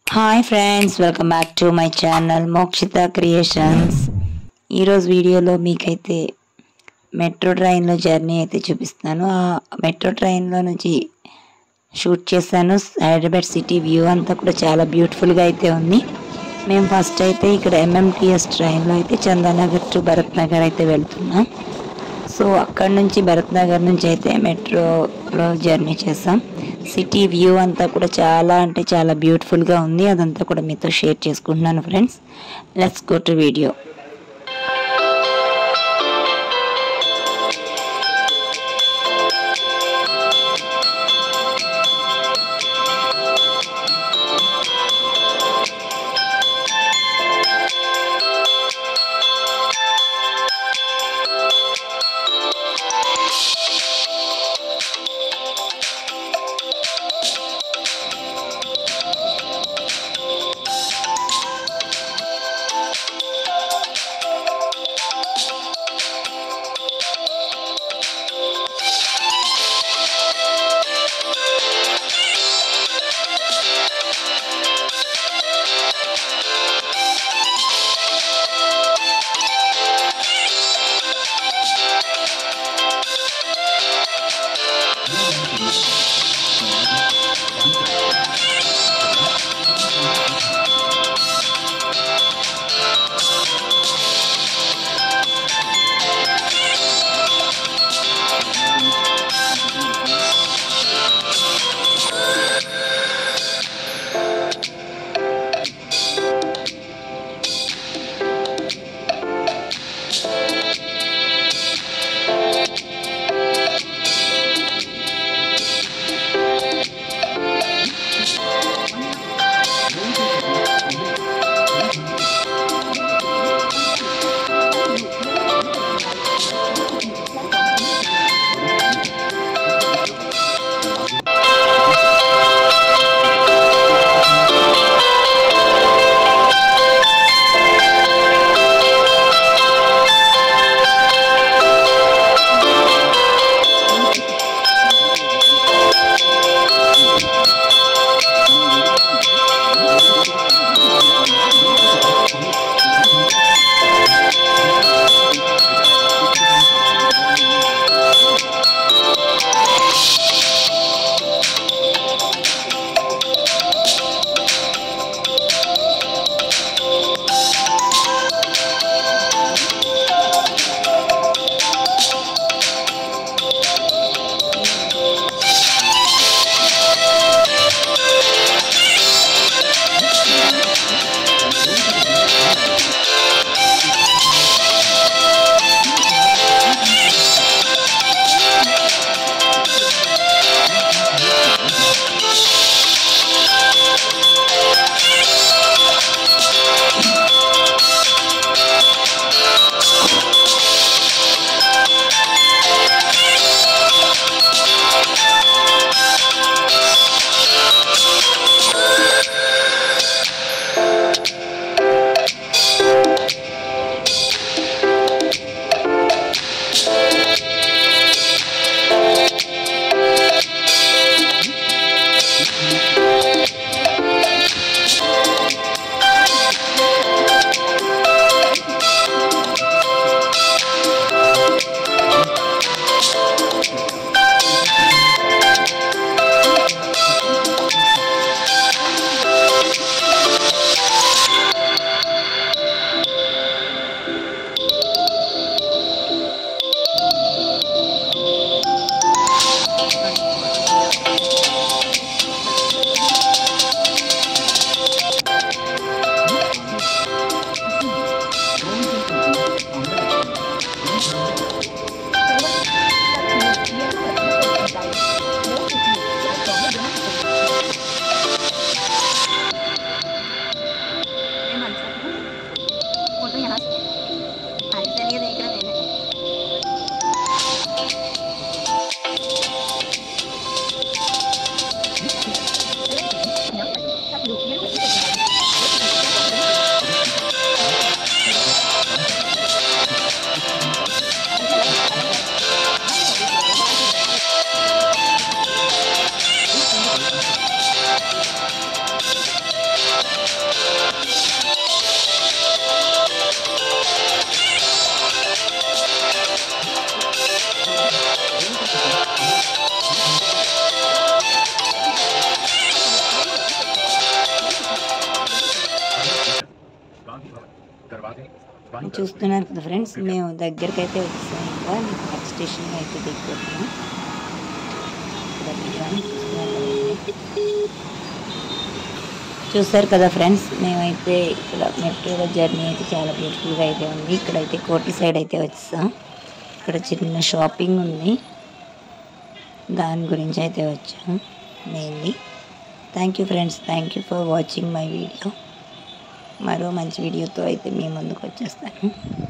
Hi friends welcome back to my channel Mokshitha creations ఈరోజు వీడియోలో మీకైతే మెట్రో ట్రైన్లో జర్నీ అయితే చూపిస్తాను ఆ మెట్రో ట్రైన్లో నుంచి షూట్ చేశాను హైదరాబాద్ సిటీ వ్యూ అంతా కూడా చాలా బ్యూటిఫుల్గా అయితే ఉంది మేము ఫస్ట్ అయితే ఇక్కడ ఎంఎంటీఎస్ ట్రైన్లో అయితే చందానగర్ టు భరత్ నగర్ అయితే వెళ్తున్నాం సో అక్కడ నుంచి భరత్ నగర్ నుంచి అయితే మెట్రోలో జర్నీ చేసాం సిటీ వ్యూ అంతా కూడా చాలా అంటే చాలా బ్యూటిఫుల్గా ఉంది అదంతా కూడా మీతో షేర్ చేసుకుంటున్నాను friends let's go to video చూస్తున్నారు కదా ఫ్రెండ్స్ మేము దగ్గరికి అయితే వచ్చాం ఇంకా నెక్స్ట్ స్టేషన్ అయితే దిగుతున్నాం ఇక్కడ దిగాము. చూస్తున్నారు కదా. చూస్తారు కదా ఫ్రెండ్స్ మేమైతే ఇక్కడ మెట్రోలో జర్నీ అయితే చాలా బ్యూటిఫుల్గా అయితే ఉంది ఇక్కడైతే కోటి సైడ్ అయితే వచ్చాం ఇక్కడ చిన్న షాపింగ్ ఉంది దాని గురించి అయితే వచ్చాం mainly thank you friends thank you for watching my video మరో మంచి వీడియోతో అయితే మీ ముందుకు వచ్చేస్తాను